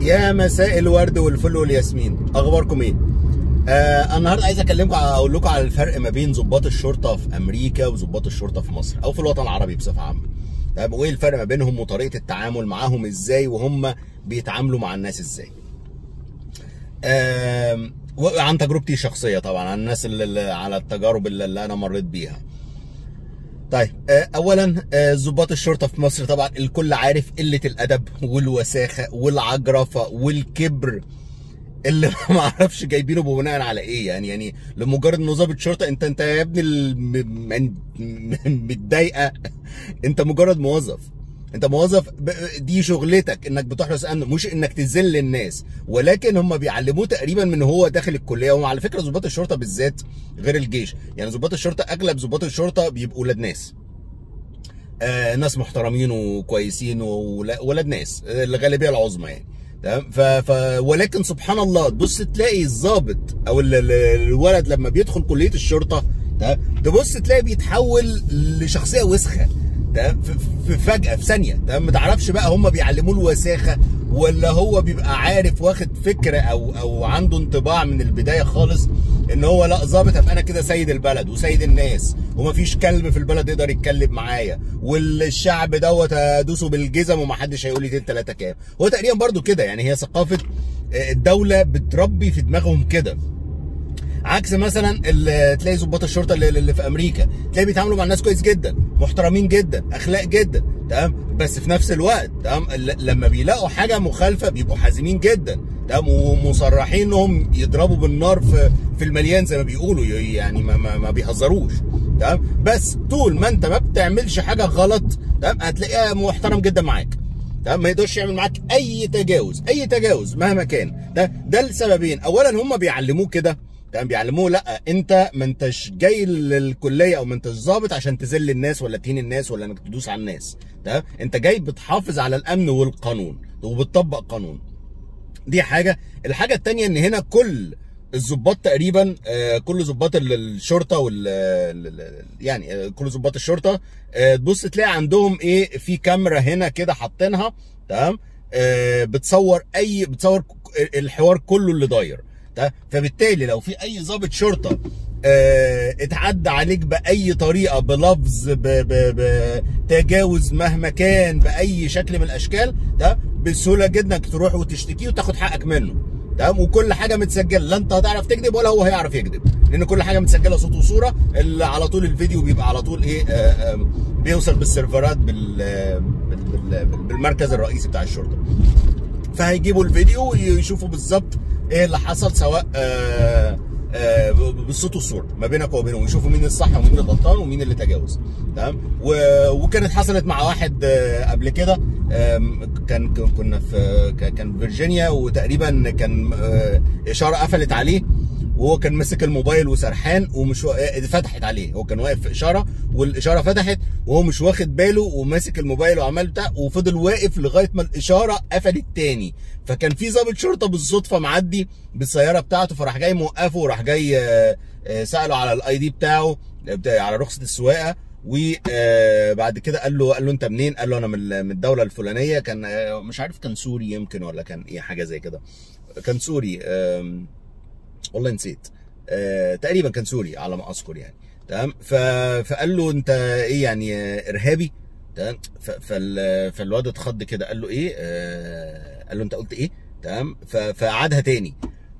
يا مساء الورد والفل والياسمين اخباركم ايه آه النهارده عايز اكلمكم اقول لكم على الفرق ما بين ضباط الشرطه في امريكا وضباط الشرطه في مصر او في الوطن العربي بصفه عامه طيب وايه الفرق ما بينهم وطريقه التعامل معاهم ازاي وهم بيتعاملوا مع الناس ازاي آه عن تجربتي الشخصيه طبعا عن الناس اللي على التجارب اللي, اللي انا مريت بيها طيب اولا ضباط الشرطه في مصر طبعا الكل عارف قله الادب والوساخه والعجرفه والكبر اللي ما اعرفش جايبينه بناء على ايه يعني يعني لمجرد انه ضابط شرطه انت انت يا ابني متضايقه انت مجرد موظف انت موظف دي شغلتك انك بتحرس امن مش انك تذل الناس ولكن هم بيعلموه تقريبا من هو داخل الكليه وهم على فكره ضباط الشرطه بالذات غير الجيش يعني ضباط الشرطه اغلب ضباط الشرطه بيبقوا ولاد ناس آه ناس محترمين وكويسين وولاد ناس الغالبيه العظمى يعني تمام ف... ف ولكن سبحان الله تبص تلاقي الضابط او ال... ال... الولد لما بيدخل كليه الشرطه تبص تلاقي بيتحول لشخصيه وسخه تمام في فجأة في ثانية تمام ما تعرفش بقى هم بيعلموه الوساخة ولا هو بيبقى عارف واخد فكرة أو أو عنده انطباع من البداية خالص إن هو لا ظابط أبقى أنا كده سيد البلد وسيد الناس ومفيش كلب في البلد يقدر يتكلم معايا والشعب دوت هدوسه بالجزم ومحدش هيقول لي تين تلاتة كام هو تقريبا برضو كده يعني هي ثقافة الدولة بتربي في دماغهم كده عكس مثلا تلاقي ضباط الشرطه اللي, اللي في امريكا تلاقي بيتعاملوا مع الناس كويس جدا محترمين جدا اخلاق جدا تمام بس في نفس الوقت تمام لما بيلاقوا حاجه مخالفه بيبقوا حازمين جدا تمام ومصرحين انهم يضربوا بالنار في في المليان زي ما بيقولوا يعني ما, ما, ما بيهزروش تمام بس طول ما انت ما بتعملش حاجه غلط تمام هتلاقيها محترم جدا معاك تمام ما يقدرش يعمل معاك اي تجاوز اي تجاوز مهما كان ده ده لسببين اولا هم بيعلموه كده كان بيعلموه لا انت ما انتش جاي للكليه او ما انتش ظابط عشان تذل الناس ولا تهين الناس ولا انك تدوس على الناس تمام انت جاي بتحافظ على الامن والقانون وبتطبق قانون دي حاجه الحاجه الثانيه ان هنا كل الظباط تقريبا كل ظباط الشرطه وال يعني كل ظباط الشرطه تبص تلاقي عندهم ايه في كاميرا هنا كده حاطينها تمام بتصور اي بتصور الحوار كله اللي داير فبالتالي لو في اي ضابط شرطه اه اتعدى عليك باي طريقه بلفظ بتجاوز مهما كان باي شكل من الاشكال ده بسهوله جدا انك تروح وتشتكيه وتاخد حقك منه تمام وكل حاجه متسجله لا انت هتعرف تكذب ولا هو هيعرف يكذب لان كل حاجه متسجله صوت وصوره اللي على طول الفيديو بيبقى على طول ايه اه اه بيوصل بالسيرفرات بالمركز الرئيسي بتاع الشرطه فهيجيبوا الفيديو ويشوفوا بالظبط ايه اللي حصل سواء آآ آآ بالصوت والصوره ما بينك وبينهم ويشوفوا مين الصح ومين اللي غلطان ومين اللي تجاوز تمام وكانت حصلت مع واحد قبل كده كان كنا في كان في فيرجينيا وتقريبا كان اشاره قفلت عليه وهو كان ماسك الموبايل وسرحان ومش و... فتحت عليه هو كان واقف في اشاره والاشاره فتحت وهو مش واخد باله وماسك الموبايل وعمال بتاع وفضل واقف لغايه ما الاشاره قفلت تاني فكان في ضابط شرطه بالصدفه معدي بالسياره بتاعته فراح جاي موقفه وراح جاي ساله على الاي دي بتاعه على رخصه السواقه وبعد كده قال له قال له انت منين؟ قال له انا من الدوله الفلانيه كان مش عارف كان سوري يمكن ولا كان ايه حاجه زي كده كان سوري والله نسيت آه تقريبا كان سوري على ما اذكر يعني تمام فقال له انت ايه يعني ارهابي تمام فالواد اتخض كده قال له ايه آه قال له انت قلت ايه تمام فقعدها تاني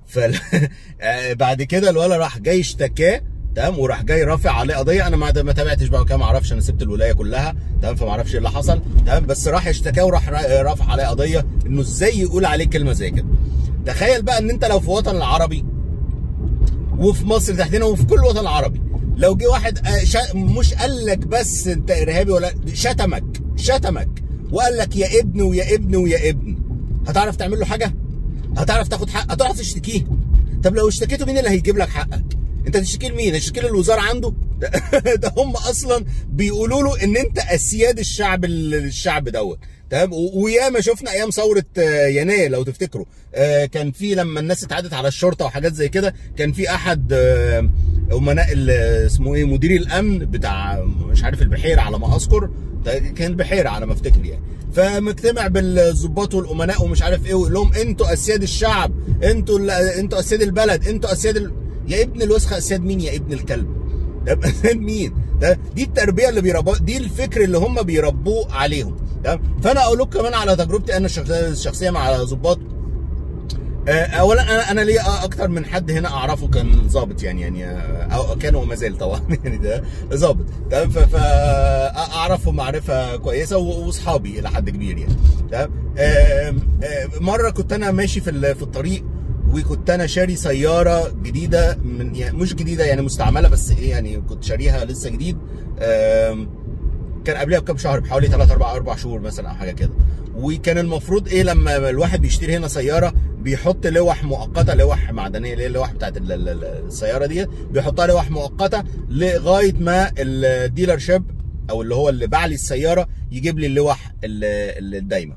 بعد كده الولد راح جاي اشتكاه تمام وراح جاي رافع عليه قضيه انا ما تابعتش بقى كده ما اعرفش انا سبت الولايه كلها تمام فما اعرفش ايه اللي حصل تمام بس راح اشتكاه وراح رافع عليه قضيه انه ازاي يقول عليه كلمه زي كده تخيل بقى ان انت لو في وطن العربي وفي مصر تحديدا وفي كل الوطن العربي لو جه واحد مش قال لك بس انت ارهابي ولا شتمك شتمك وقال لك يا ابن ويا ابن ويا ابن هتعرف تعمل له حاجه هتعرف تاخد حق هتعرف تشتكيه طب لو اشتكيته مين اللي هيجيب لك حقك انت تشتكي لمين هتشتكي للوزاره عنده ده, ده هم اصلا بيقولوا له ان انت اسياد الشعب الشعب دوت تمام وياما شفنا ايام ثوره يناير لو تفتكروا كان في لما الناس اتعدت على الشرطه وحاجات زي كده كان في احد امناء اسمه ايه مدير الامن بتاع مش عارف البحيره على ما اذكر ده كان البحيره على ما افتكر يعني فمجتمع بالظباط والامناء ومش عارف ايه ويقول لهم انتوا اسياد الشعب انتوا ال- انتوا اسياد البلد انتوا اسياد ال... يا ابن الوسخه اسياد مين يا ابن الكلب ده اسياد مين ده دي التربيه اللي بيربوا دي الفكر اللي هم بيربوه عليهم تمام فانا اقول لكم كمان على تجربتي انا الشخصيه الشخصيه مع ظباط آه، اولا انا انا ليا اكتر من حد هنا اعرفه كان ظابط يعني يعني آه، او كان وما زال طبعا يعني ده ظابط تمام ف- فاعرفهم معرفه كويسه و- واصحابي الى حد كبير يعني تمام آم، آم، مره كنت انا ماشي في ال- في الطريق وكنت انا شاري سياره جديده من يعني مش جديده يعني مستعمله بس ايه يعني كنت شاريها لسه جديد آم، كان قبلها بكام شهر بحوالي 3 4 4 شهور مثلا او حاجه كده وكان المفروض ايه لما الواحد بيشتري هنا سياره بيحط لوح مؤقته لوح معدنيه اللي هي اللوح بتاعت ال- ال- ال- السياره دي بيحطها لوح مؤقته لغايه ما الديلر شيب او اللي هو اللي باع لي السياره يجيب لي اللوح ال- ال- الدايمه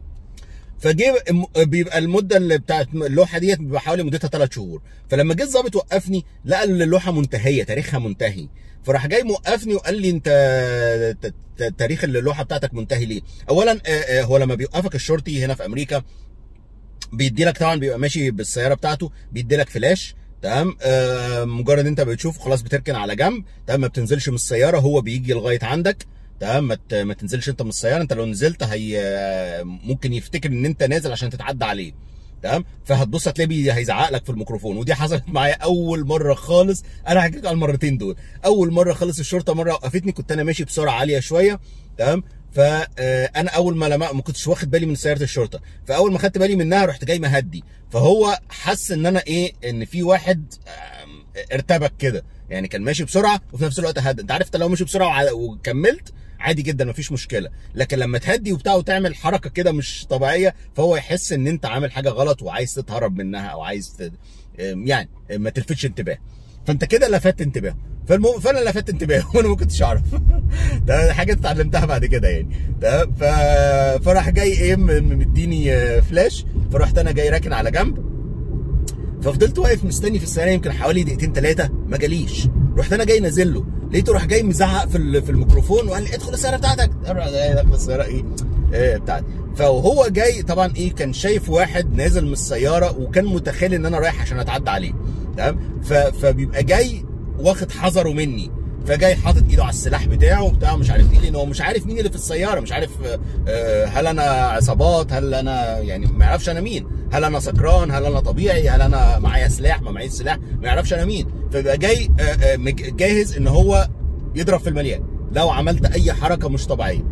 فجه م- بيبقى المده اللي بتاعت اللوحه ديت بيبقى حوالي مدتها ثلاث شهور فلما جه الظابط وقفني لقى ان اللوحه منتهيه تاريخها منتهي فراح جاي موقفني وقال لي انت ت- ت- تاريخ اللوحه بتاعتك منتهي ليه اولا آه، آه، هو لما بيوقفك الشرطي هنا في امريكا بيدي لك طبعا بيبقى ماشي بالسياره بتاعته بيدي لك فلاش تمام آه مجرد انت بتشوف خلاص بتركن على جنب تمام ما بتنزلش من السياره هو بيجي لغايه عندك تمام ما ت- ما تنزلش انت من السياره انت لو نزلت هي آه، ممكن يفتكر ان انت نازل عشان تتعدى عليه تمام فهتبص هتلاقيه بي- هيزعق لك في الميكروفون ودي حصلت معايا اول مره خالص انا حكيت على المرتين دول اول مره خالص الشرطه مره وقفتني كنت انا ماشي بسرعه عاليه شويه تمام فانا اول ما لما ما كنتش واخد بالي من سياره الشرطه فاول ما خدت بالي منها رحت جاي مهدي فهو حس ان انا ايه ان في واحد آم، ارتبك كده يعني كان ماشي بسرعه وفي نفس الوقت هدى انت عارف انت لو ماشي بسرعه وع- وكملت عادي جدا مفيش مشكله لكن لما تهدي وبتاع وتعمل حركه كده مش طبيعيه فهو يحس ان انت عامل حاجه غلط وعايز تتهرب منها او عايز ت... آم، يعني ما تلفتش انتباه فانت كده لفت انتباهه فالمهم فانا لفت انتباهه وانا ما كنتش اعرف ده حاجه اتعلمتها بعد كده يعني ده ف... فراح جاي ايه م- م- مديني آه، فلاش فرحت انا جاي راكن على جنب ففضلت واقف مستني في السياره يمكن حوالي دقيقتين ثلاثه ما جاليش رحت انا جاي نازل له لقيته راح جاي مزعق في ال- في الميكروفون وقال لي ادخل السياره بتاعتك راح جاي داخل السياره ايه إيه بتاعتي فهو جاي طبعا ايه كان شايف واحد نازل من السياره وكان متخيل ان انا رايح عشان اتعدى عليه تمام ف- فبيبقى جاي واخد حذره مني فجاي حاطط ايده على السلاح بتاعه وبتاع مش عارف ايه لان هو مش عارف مين اللي في السياره مش عارف آه، آه، هل انا عصابات هل انا يعني ما يعرفش انا مين هل انا سكران هل انا طبيعي هل انا معايا سلاح ما معيش سلاح ما يعرفش انا مين فبيبقى جاي آه، آه، مج- جاهز ان هو يضرب في المليان لو عملت اي حركه مش طبيعيه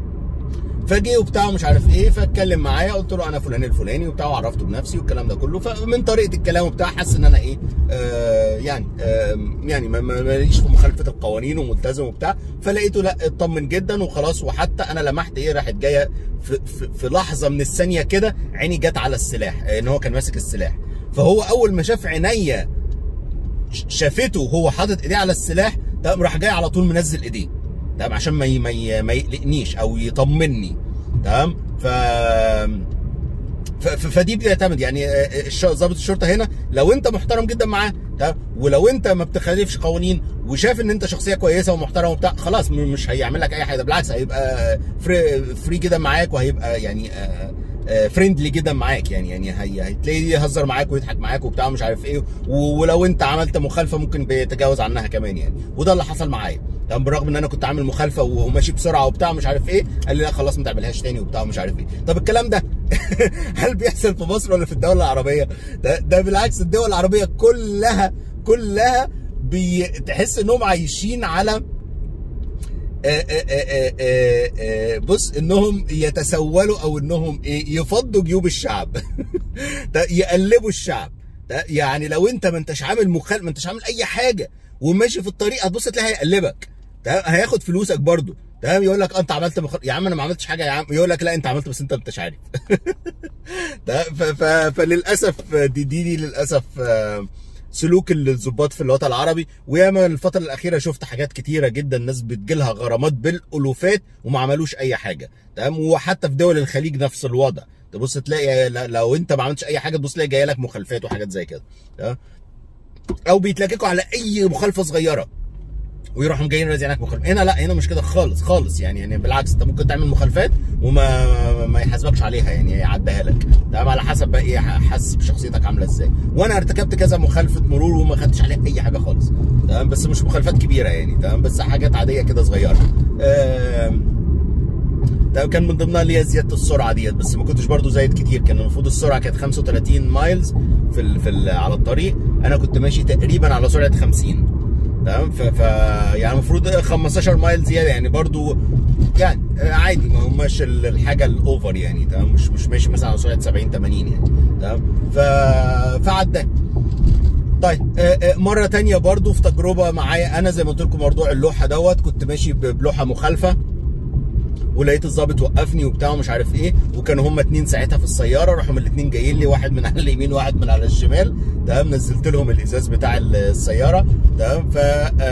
فجه وبتاع مش عارف ايه فاتكلم معايا قلت له انا فلان الفلاني وبتاع وعرفته بنفسي والكلام ده كله فمن طريقه الكلام وبتاع حس ان انا ايه آه يعني آه يعني ما- ما- ماليش في مخالفه القوانين وملتزم وبتاع فلقيته لا اطمن جدا وخلاص وحتى انا لمحت ايه راحت جايه في, في, في لحظه من الثانيه كده عيني جت على السلاح آه، ان هو كان ماسك السلاح فهو اول ما شاف عينيا ش- شافته وهو حاطط ايديه على السلاح تمام راح جاي على طول منزل ايديه تمام عشان ما ي- ما ي- ما يقلقنيش او يطمني تمام ف ف- ف- فدي بتعتمد يعني آه، الش- ضابط الشرطه هنا لو انت محترم جدا معاه تمام ولو انت ما بتخالفش قوانين وشاف ان انت شخصيه كويسه ومحترمه وبتاع خلاص م- مش هيعمل لك اي حاجه بالعكس هيبقى فري, فري جدا معاك وهيبقى يعني فريندلي جدا معاك يعني يعني هي هتلاقيه يهزر معاك ويضحك معاك وبتاع مش عارف ايه و- ولو انت عملت مخالفه ممكن بيتجاوز عنها كمان يعني وده اللي حصل معايا تمام بالرغم ان انا كنت عامل مخالفه وماشي بسرعه وبتاع مش عارف ايه قال لي لا خلاص ما تعملهاش تاني وبتاع مش عارف ايه طب الكلام ده هل بيحصل في مصر ولا في الدول العربيه ده, ده بالعكس الدول العربيه كلها كلها بتحس انهم عايشين على آه، آه، آه، آه، آه، بص انهم يتسولوا او انهم ايه يفضوا جيوب الشعب ده يقلبوا الشعب ده يعني لو انت ما انتش عامل مخالف ما انتش عامل اي حاجه وماشي في الطريق هتبص تلاقيه هيقلبك ده هياخد فلوسك برضو تمام يقول لك آه، انت عملت مخ... يا عم انا ما عملتش حاجه يا عم يقول لك لا انت عملت بس انت ما انتش عارف ده ف... ف... فللاسف دي دي, دي للاسف آه، سلوك الضباط في الوطن العربي وياما الفتره الاخيره شفت حاجات كتيره جدا ناس بتجيلها غرامات بالالوفات وما عملوش اي حاجه تمام وحتى في دول الخليج نفس الوضع تبص تلاقي ل- لو انت ما عملتش اي حاجه تبص تلاقي جايه لك مخالفات وحاجات زي كده تمام او بيتلككوا على اي مخالفه صغيره ويروحوا جايين رازعينك مخالفه هنا لا هنا مش كده خالص خالص يعني يعني بالعكس انت ممكن تعمل مخالفات وما ما يحاسبكش عليها يعني يعديها لك تمام على حسب بقى ايه حاسس بشخصيتك عامله ازاي وانا ارتكبت كذا مخالفه مرور وما خدتش عليها اي حاجه خالص تمام بس مش مخالفات كبيره يعني تمام بس حاجات عاديه كده صغيره ده كان من ضمنها اللي هي زياده السرعه ديت بس ما كنتش برضو زايد كتير كان المفروض السرعه كانت 35 مايلز في ال في ال على الطريق انا كنت ماشي تقريبا على سرعه 50 تمام ف, ف يعني المفروض 15 مايل زياده يعني برضو يعني عادي ما هماش الحاجه الاوفر يعني تمام مش مش ماشي مثلا على سرعه 70 80 يعني تمام ف فعدى طيب مره تانية برضو في تجربه معايا انا زي ما قلت لكم موضوع اللوحه دوت كنت ماشي بلوحه مخالفه ولقيت الظابط وقفني وبتاع ومش عارف ايه وكانوا هما اتنين ساعتها في السياره راحوا الاثنين جايين لي واحد من على اليمين وواحد من على الشمال تمام نزلت لهم الازاز بتاع السياره تمام ف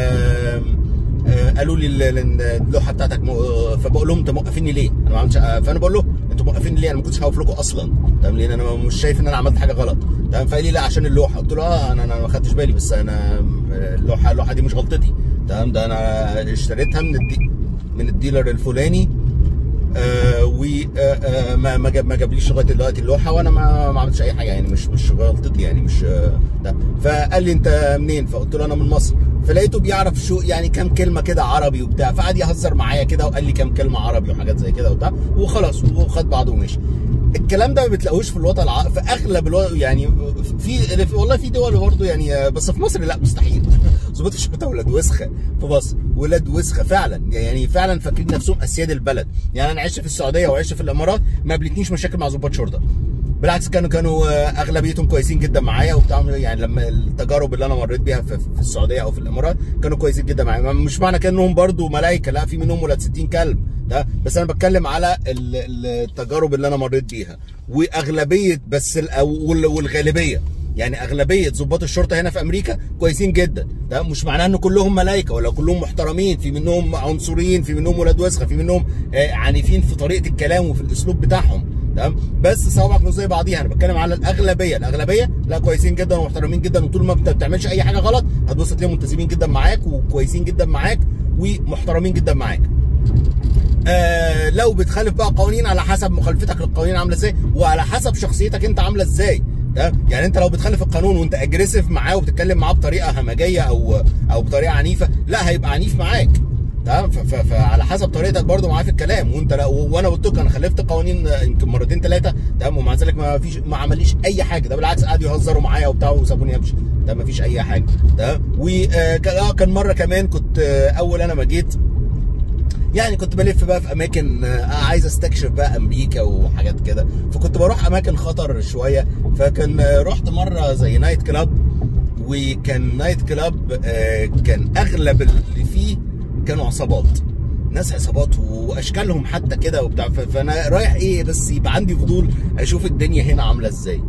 قالوا لي اللوحه بتاعتك فبقول لهم انت موقفيني ليه؟ انا ما عملتش فانا بقول له انتوا موقفيني ليه؟ انا ما كنتش هقف لكم اصلا تمام لان انا مش شايف ان انا عملت حاجه غلط تمام فقال لي لا عشان اللوحه قلت له اه انا انا ما خدتش بالي بس انا اللوحه اللوحه دي مش غلطتي تمام ده انا اشتريتها من الدي من الديلر الفلاني آه وما ما ما جاب ما جابليش لغايه دلوقتي اللوحه وانا ما ما عملتش اي حاجه يعني مش مش غلطتي يعني مش آه ده فقال لي انت منين فقلت له انا من مصر فلقيته بيعرف شو يعني كام كلمه كده عربي وبتاع فقعد يهزر معايا كده وقال لي كام كلمه عربي وحاجات زي كده وبتاع وخلاص وخد بعضه ومشي الكلام ده ما بتلاقوش في الوطن الع... في اغلب الوطن يعني في والله في دول برضه يعني بس في مصر لا مستحيل ظباط الشرطه ولاد وسخه في مصر ولاد وسخه فعلا يعني فعلا فاكرين نفسهم اسياد البلد يعني انا عشت في السعوديه وعشت في الامارات ما قابلتنيش مشاكل مع ظباط شرطه بالعكس كانوا كانوا اغلبيتهم كويسين جدا معايا وبتاع يعني لما التجارب اللي انا مريت بيها في, في السعوديه او في الامارات كانوا كويسين جدا معايا مش معنى كده انهم برضه ملائكه لا في منهم ولاد 60 كلب ده بس انا بتكلم على التجارب اللي انا مريت بيها واغلبيه بس والغالبيه يعني اغلبيه ضباط الشرطه هنا في امريكا كويسين جدا ده مش معناه ان كلهم ملائكه ولا كلهم محترمين في منهم عنصريين في منهم ولاد وسخه في منهم عنيفين في طريقه الكلام وفي الاسلوب بتاعهم تمام بس صوابعك مش زي بعضيها انا بتكلم على الاغلبيه الاغلبيه لا كويسين جدا ومحترمين جدا وطول ما انت ما بتعملش اي حاجه غلط هتبص تلاقيهم ملتزمين جدا معاك وكويسين جدا معاك ومحترمين جدا معاك آه لو بتخالف بقى قوانين على حسب مخالفتك للقوانين عامله ازاي وعلى حسب شخصيتك انت عامله ازاي تمام يعني انت لو بتخالف القانون وانت اجريسيف معاه وبتتكلم معاه بطريقه همجيه او او بطريقه عنيفه لا هيبقى عنيف معاك تمام فعلى حسب طريقتك برضو معاه في الكلام وانت لا وانا قلت لك انا خالفت قوانين يمكن مرتين ثلاثه تمام ومع ذلك ما فيش ما عمليش اي حاجه ده بالعكس قعدوا يهزروا معايا وبتاع وسابوني امشي ده ما فيش اي حاجه تمام وكان مره كمان كنت اول انا ما جيت يعني كنت بلف بقى في اماكن عايز استكشف بقى امريكا وحاجات كده فكنت بروح اماكن خطر شويه فكان رحت مره زي نايت كلاب وكان نايت كلاب كان اغلب اللي فيه كانوا عصابات ناس عصابات واشكالهم حتى كده وبتاع فانا رايح ايه بس يبقى عندي فضول اشوف الدنيا هنا عامله ازاي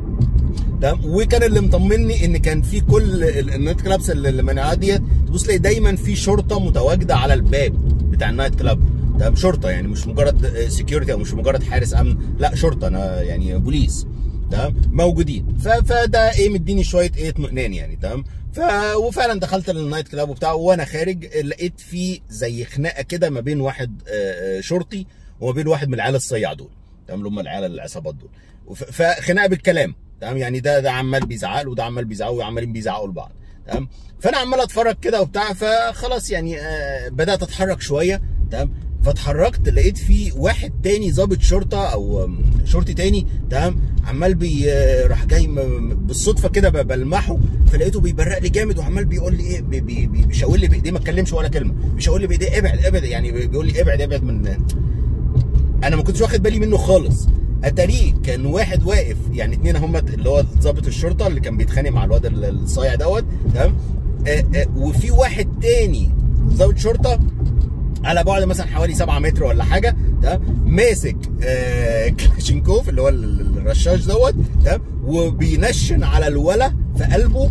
تمام وكان اللي مطمني ان كان في كل النايت كلابس اللي منعها ديت تبص تلاقي دايما في شرطه متواجده على الباب بتاع النايت كلاب تمام شرطه يعني مش مجرد سكيورتي او مش مجرد حارس امن لا شرطه انا يعني بوليس تمام موجودين فده ايه مديني شويه ايه اطمئنان يعني تمام ف وفعلا دخلت للنايت كلاب وبتاع وانا خارج لقيت في زي خناقه كده ما بين واحد شرطي وما بين واحد من العيال الصيع دول تمام اللي هم العيال العصابات دول فخناقه بالكلام تمام يعني ده ده عمال بيزعق له وده عمال بيزعقوا وعمالين بيزعقوا لبعض تمام فانا عمال اتفرج كده وبتاع فخلاص يعني آه بدات اتحرك شويه تمام فاتحركت لقيت في واحد تاني ضابط شرطه او شرطي تاني تمام عمال بي راح جاي بالصدفه كده بلمحه فلقيته بيبرق لي جامد وعمال بيقول لي ايه بي بي بيشاور لي بايديه ما اتكلمش ولا كلمه بيشاور لي بايديه ابعد ابعد يعني بيقول لي ابعد ابعد من انا ما كنتش واخد بالي منه خالص اتاريه كان واحد واقف يعني اتنين هم اللي هو ضابط الشرطه اللي كان بيتخانق مع الواد الصايع دوت تمام وفي واحد تاني ضابط شرطه على بعد مثلا حوالي 7 متر ولا حاجه تمام ماسك آه كلاشينكوف اللي هو الرشاش دوت تمام وبينشن على الولا في قلبه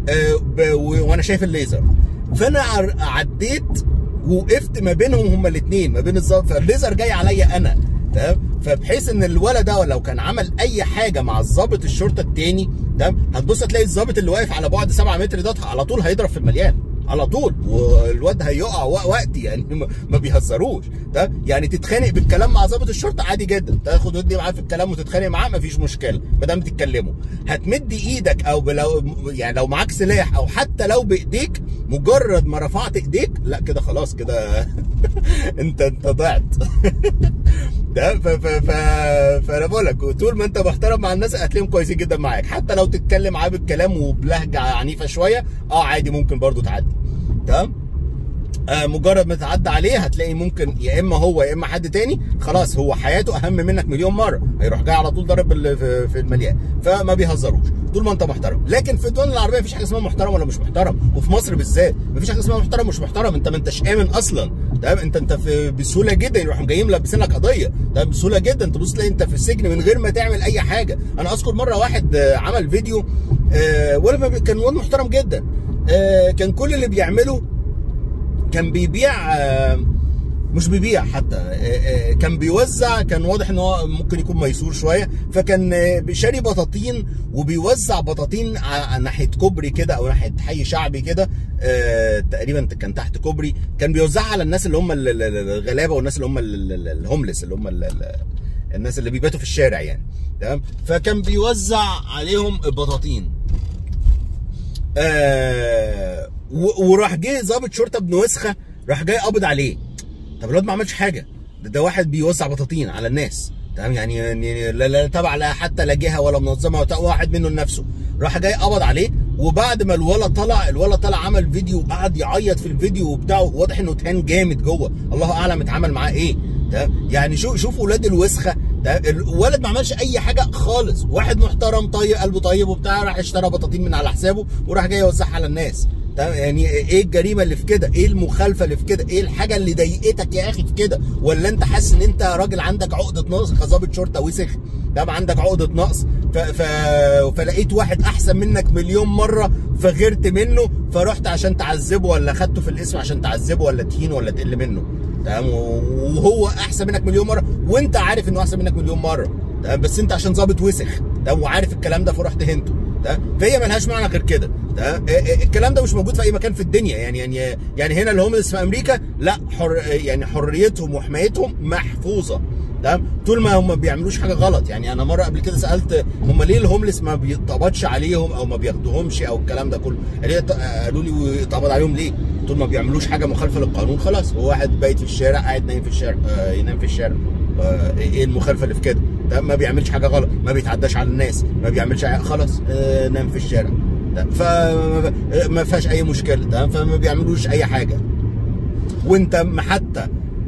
آه وانا شايف الليزر فانا عديت ووقفت ما بينهم هما الاثنين ما بين الظابط فالليزر جاي عليا انا تمام فبحيث ان الولد ده لو كان عمل اي حاجه مع الظابط الشرطه الثاني تمام هتبص تلاقي الظابط اللي واقف على بعد 7 متر ده على طول هيضرب في المليان على طول والواد هيقع و- وقت يعني ما- ما بيهزروش ده يعني تتخانق بالكلام مع ضابط الشرطه عادي جدا تاخد ودي معاه في الكلام وتتخانق معاه مفيش مشكله ما دام تتكلموا هتمد ايدك او لو يعني لو معاك سلاح او حتى لو بايديك مجرد ما رفعت ايديك لا كده خلاص كده انت انت ضعت ده ف ف ف فانا بقول لك طول ما انت محترم مع الناس هتلاقيهم كويسين جدا معاك حتى لو تتكلم معاه بالكلام وبلهجه عنيفه شويه اه عادي ممكن برضو تعدي تمام آه مجرد ما تعدي عليه هتلاقي ممكن يا اما هو يا اما حد تاني خلاص هو حياته اهم منك مليون مره هيروح جاي على طول ضارب ال- في في المليان فما بيهزروش طول ما انت محترم لكن في الدول العربيه مفيش حاجه اسمها محترم ولا مش محترم وفي مصر بالذات مفيش حاجه اسمها محترم ومش محترم انت ما انتش امن اصلا تمام انت انت في بسهوله جدا يروحوا جايين ملبسين لك قضيه تمام بسهوله جدا تبص تلاقي انت في السجن من غير ما تعمل اي حاجه انا اذكر مره واحد آه، عمل فيديو آه، ولا ما بي- كان واد محترم جدا آه، كان كل اللي بيعمله كان بيبيع آه، مش بيبيع حتى آه، آه، كان بيوزع كان واضح ان هو ممكن يكون ميسور شويه فكان آه، شاري بطاطين وبيوزع بطاطين ع- ناحيه كوبري كده او ناحيه حي شعبي كده آه، تقريبا كان تحت كوبري كان بيوزعها على الناس اللي هم ال- ال- ال- الغلابه والناس اللي هم ال- ال- الهوملس اللي هم ال- ال- الناس اللي بيباتوا في الشارع يعني تمام فكان بيوزع عليهم البطاطين آه و- وراح جه ضابط شرطه ابن وسخه راح جاي قابض عليه طب الواد ما عملش حاجه ده, ده واحد بيوزع بطاطين على الناس تمام يعني يعني لا لا تبع لا حتى لا جهه ولا منظمه ولا واحد منه لنفسه راح جاي قبض عليه وبعد ما الولد طلع الولد طلع عمل فيديو وقعد يعيط في الفيديو وبتاعه واضح انه اتهان جامد جوه الله اعلم اتعمل معاه ايه ده يعني شوف شوف ولاد الوسخه ده الولد ما عملش اي حاجه خالص واحد محترم طيب قلبه طيب وبتاع راح اشترى بطاطين من على حسابه وراح جاي يوزعها على الناس تمام يعني ايه الجريمه اللي في كده ايه المخالفه اللي في كده ايه الحاجه اللي ضايقتك يا اخي في كده ولا انت حاسس ان انت راجل عندك عقده نقص كظابط شرطه وسخ تمام عندك عقده نقص ف... ف... فلقيت واحد احسن منك مليون مره فغيرت منه فرحت عشان تعذبه ولا خدته في الاسم عشان تعذبه ولا تهينه ولا تقل منه تمام وهو احسن منك مليون مره وانت عارف انه احسن منك مليون مره تمام بس انت عشان ظابط وسخ تمام وعارف الكلام ده فرحت هنته تمام فهي ملهاش معنى غير كده تمام اه اه الكلام ده مش موجود في اي مكان في الدنيا يعني يعني يعني هنا الهوملس في امريكا لا حر يعني حريتهم وحمايتهم محفوظه تمام طول ما هم ما بيعملوش حاجه غلط يعني انا مره قبل كده سالت هم ليه الهوملس ما بيتقبضش عليهم او ما بياخدوهمش او الكلام ده كله قالوا لي- قالوا لي يتقبض عليهم ليه طول ما بيعملوش حاجه مخالفه للقانون خلاص هو واحد بايت في الشارع قاعد نايم في الشارع آه ينام في الشارع آه ايه المخالفه اللي في كده ده ما بيعملش حاجه غلط ما بيتعداش على الناس ما بيعملش حاجة خلاص آه نام في الشارع ده فما فيهاش اي مشكله تمام فما بيعملوش اي حاجه وانت م- حتى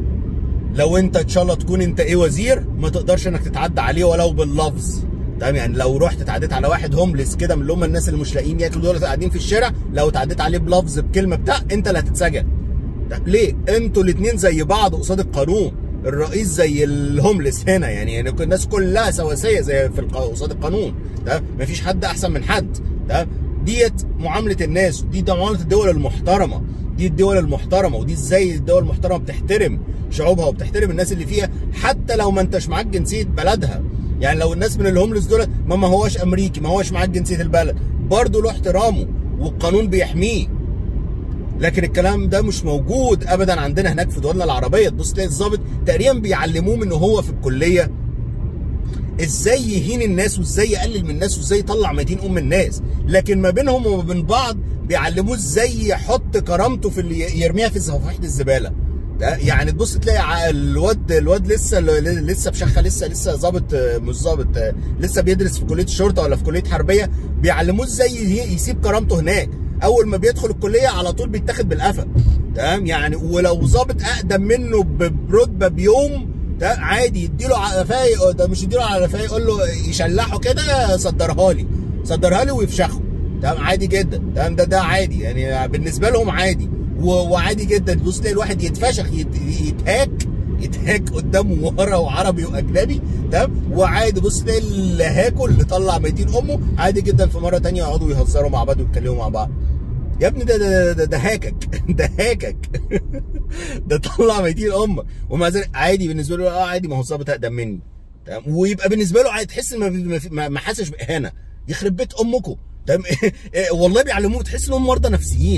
لو انت ان شاء الله تكون انت ايه وزير ما تقدرش انك تتعدى عليه ولو باللفظ تمام يعني لو رحت اتعديت على واحد هوملس كده من اللي هم الناس اللي مش لاقيين ياكلوا دول قاعدين في الشارع لو اتعديت عليه بلفظ بكلمه بتاع انت اللي هتتسجن طب ليه انتوا الاثنين زي بعض قصاد القانون الرئيس زي الهوملس هنا يعني, يعني الناس كلها سواسيه زي في الق- قصاد القانون ده مفيش حد احسن من حد ده ديت معامله الناس دي ده معامله الدول المحترمه دي الدول المحترمه ودي ازاي الدول المحترمه بتحترم شعوبها وبتحترم الناس اللي فيها حتى لو ما انتش معاك جنسيه بلدها يعني لو الناس من الهوملس دول ما ما هوش امريكي ما هوش معاك جنسيه البلد برضه له احترامه والقانون بيحميه لكن الكلام ده مش موجود ابدا عندنا هناك في دولنا العربيه تبص تلاقي الظابط تقريبا بيعلموه من هو في الكليه ازاي يهين الناس وازاي يقلل من الناس وازاي يطلع 200 ام الناس لكن ما بينهم وما بين بعض بيعلموه ازاي يحط كرامته في اللي يرميها في صفيحه الزباله ده يعني تبص تلاقي ع- الواد الواد لسه لسه بشخه لسه لسه ظابط آه، مش ظابط آه، لسه بيدرس في كليه الشرطه ولا في كليه حربيه بيعلموه ازاي ي- يسيب كرامته هناك اول ما بيدخل الكليه على طول بيتاخد بالقفا تمام يعني ولو ظابط اقدم منه ب- برتبه بيوم ده عادي يديله على قفاه ده مش يديله على قفاه يقول له يشلحه كده صدرها لي صدرها لي ويفشخه تمام عادي جدا تمام ده ده عادي يعني بالنسبه لهم عادي و- وعادي جدا تبص تلاقي الواحد يتفشخ يت- يتهاك يتهاك قدامه ورا وعربي واجنبي تمام وعادي بص تلاقي اللي هاكل اللي طلع 200 امه عادي جدا في مره تانية يقعدوا يهزروا مع بعض ويتكلموا مع بعض يا ابني ده ده ده, ده هاكك ده هاكك ده طلع 200 امك ومع ذلك عادي بالنسبه له اه عادي ما هو ظابط اقدم مني تمام ويبقى بالنسبه له عادي تحس ان ما- ما ما- ما حاسش باهانه يخرب بيت امكم تمام والله بيعلموه تحس انهم مرضى نفسيين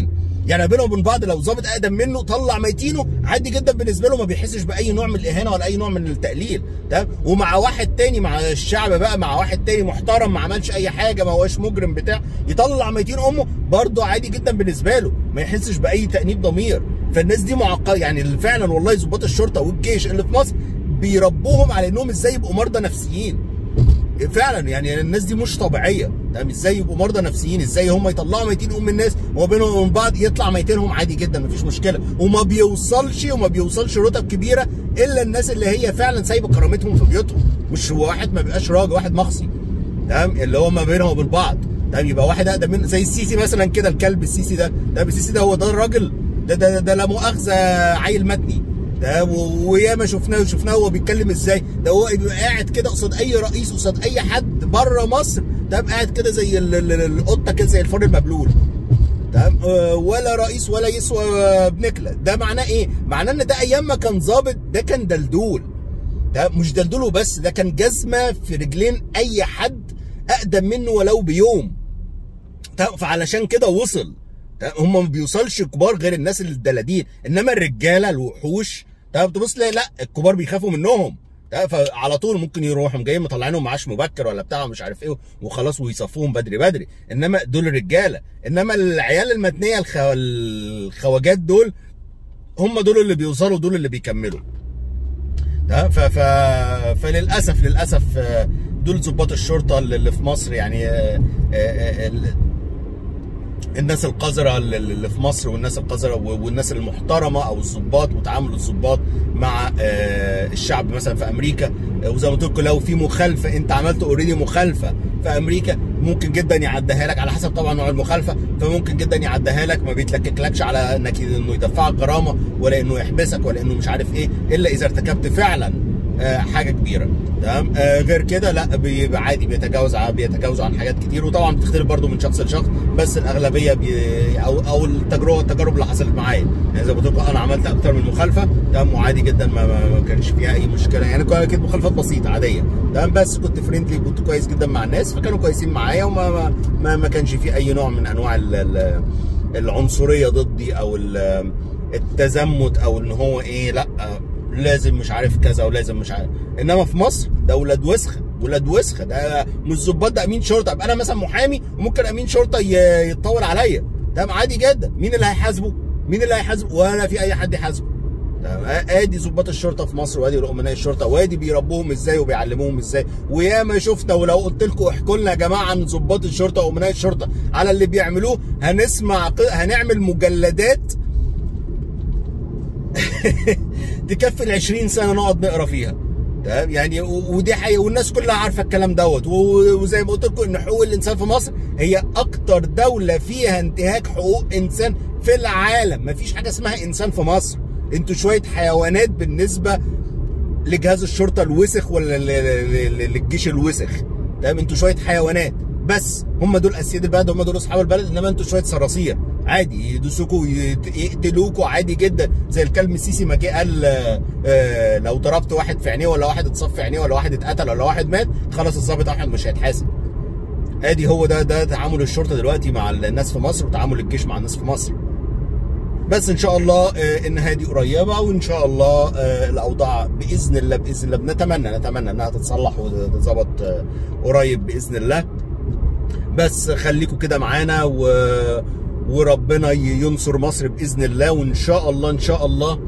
يعني بينهم وبين بعض لو ظابط اقدم منه طلع ميتينه عادي جدا بالنسبه له ما بيحسش باي نوع من الاهانه ولا اي نوع من التقليل تمام ومع واحد تاني مع الشعب بقى مع واحد تاني محترم ما عملش اي حاجه ما هوش مجرم بتاع يطلع ميتين امه برضه عادي جدا بالنسبه له ما يحسش باي تانيب ضمير فالناس دي معقده يعني فعلا والله ضباط الشرطه والجيش اللي في مصر بيربوهم على انهم ازاي يبقوا مرضى نفسيين فعلا يعني الناس دي مش طبيعيه تمام ازاي يبقوا مرضى نفسيين ازاي هم يطلعوا ميتين ام الناس وما بينهم وبين بعض يطلع ميتينهم عادي جدا مفيش مشكله وما بيوصلش وما بيوصلش رتب كبيره الا الناس اللي هي فعلا سايبه كرامتهم في بيوتهم مش واحد ما بيبقاش راجل واحد مخصي تمام اللي هو ما بينهم وبين بعض تمام يبقى واحد اقدم منه زي السيسي مثلا كده الكلب السيسي ده ده السيسي ده هو ده الراجل ده ده, ده لا مؤاخذه عيل متني ده وياما شفناه وشفناه هو بيتكلم ازاي ده هو بيبقى قاعد كده قصاد اي رئيس قصاد اي حد بره مصر ده قاعد كده زي القطه كده زي الفار المبلول تمام ولا رئيس ولا يسوى بنكله ده معناه ايه؟ معناه ان ده ايام ما كان ظابط ده كان دلدول ده مش دلدول وبس ده كان جزمه في رجلين اي حد اقدم منه ولو بيوم فعلشان كده وصل هم ما بيوصلش كبار غير الناس الدلادين انما الرجاله الوحوش طب تبص تلاقي لا الكبار بيخافوا منهم فعلى طول ممكن يروحوا جايين مطلعينهم معاش مبكر ولا بتاع مش عارف ايه وخلاص ويصفوهم بدري بدري انما دول الرجاله انما العيال المتنيه الخو... الخواجات دول هم دول اللي بيوصلوا دول اللي بيكملوا ده ف... ف... فللاسف للاسف دول ضباط الشرطه اللي في مصر يعني الناس القذره اللي في مصر والناس القذره والناس المحترمه او الضباط وتعامل الضباط مع الشعب مثلا في امريكا وزي ما قلت لكم لو في مخالفه انت عملت اوريدي مخالفه في امريكا ممكن جدا يعديها لك على حسب طبعا نوع المخالفه فممكن جدا يعديها لك ما بيتلككلكش على انك انه يدفعك غرامه ولا انه يحبسك ولا انه مش عارف ايه الا اذا ارتكبت فعلا حاجه كبيره تمام آه غير كده لا بيبقى عادي بيتجاوز بيتجاوزوا عن حاجات كتير وطبعا بتختلف برضو من شخص لشخص بس الاغلبيه بي او او التجربه التجارب اللي حصلت معايا يعني زي ما قلت لكم انا عملت اكتر من مخالفه تمام وعادي جدا ما, ما كانش فيها اي مشكله يعني كانت مخالفات بسيطه عاديه تمام بس كنت فريندلي كنت كويس جدا مع الناس فكانوا كويسين معايا وما ما, ما كانش في اي نوع من انواع العنصريه ضدي او التزمت او ان هو ايه لا لازم مش عارف كذا ولازم مش عارف انما في مصر ده ولاد وسخه ولاد وسخه ده مش ظباط ده امين شرطه ابقى انا مثلا محامي وممكن امين شرطه يتطور عليا ده عادي جدا مين اللي هيحاسبه مين اللي هيحاسبه ولا في اي حد يحاسبه ادي ظباط الشرطه في مصر وادي امناء الشرطه وادي بيربوهم ازاي وبيعلموهم ازاي وياما شفنا ولو قلت لكم احكوا لنا يا جماعه عن ضباط الشرطه وامناء الشرطه على اللي بيعملوه هنسمع هنعمل مجلدات تكفي ال 20 سنه نقعد نقرا فيها تمام يعني ودي حقيقه والناس كلها عارفه الكلام دوت وزي ما قلت لكم ان حقوق الانسان في مصر هي اكتر دوله فيها انتهاك حقوق انسان في العالم مفيش حاجه اسمها انسان في مصر انتوا شويه حيوانات بالنسبه لجهاز الشرطه الوسخ ولا للجيش الوسخ تمام انتوا شويه حيوانات بس هم دول اسياد البلد هم دول اصحاب البلد انما انتوا شويه صراصير عادي يدوسوكوا يقتلوكوا عادي جدا زي الكلب السيسي ما جه قال آه لو ضربت واحد في عينيه ولا واحد اتصف في عينيه ولا واحد اتقتل ولا واحد مات خلاص الظابط احمد مش هيتحاسب ادي هو ده ده تعامل الشرطه دلوقتي مع الناس في مصر وتعامل الجيش مع الناس في مصر بس ان شاء الله آه النهايه دي قريبه وان شاء الله آه الاوضاع باذن الله باذن الله بنتمنى نتمنى انها تتصلح وتتظبط قريب باذن الله بس خليكم كده معانا و... وربنا ينصر مصر باذن الله وان شاء الله ان شاء الله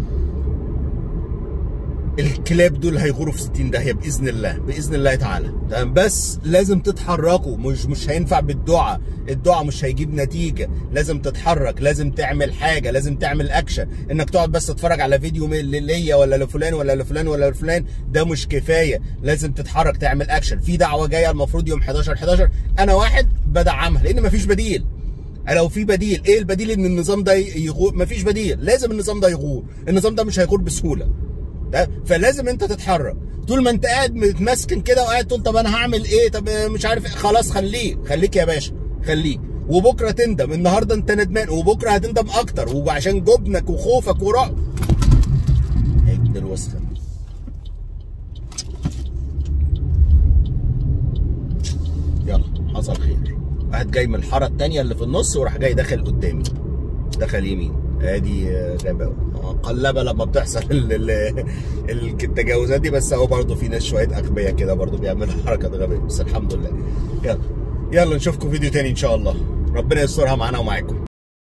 الكلاب دول هيغوروا في 60 داهيه باذن الله باذن الله تعالى تمام بس لازم تتحركوا مش مش هينفع بالدعاء الدعاء مش هيجيب نتيجه لازم تتحرك لازم تعمل حاجه لازم تعمل اكشن انك تقعد بس تتفرج على فيديو ليا ولا لفلان ولا لفلان ولا لفلان ده مش كفايه لازم تتحرك تعمل اكشن في دعوه جايه المفروض يوم 11 11 انا واحد بدعمها لان مفيش بديل لو في بديل ايه البديل ان النظام ده يغور مفيش بديل لازم النظام ده يغور النظام ده مش هيغور بسهوله ده فلازم انت تتحرك طول ما انت قاعد متمسكن كده وقاعد تقول طب انا هعمل ايه طب مش عارف ايه خلاص خليك خليك يا باشا خليك وبكره تندم النهارده انت ندمان وبكره هتندم اكتر وعشان جبنك وخوفك ورعب يا ابن الوسخه يلا حصل خير واحد جاي من الحاره التانيه اللي في النص وراح جاي داخل قدامي دخل يمين ادي غابه قلبه لما بتحصل ال- ال- ال- التجاوزات دي بس هو برضه في ناس شويه اغبياء كده برضه بيعملوا حركات غبيه بس الحمد لله يلا يلا نشوفكم فيديو تاني ان شاء الله ربنا يسترها معانا ومعاكم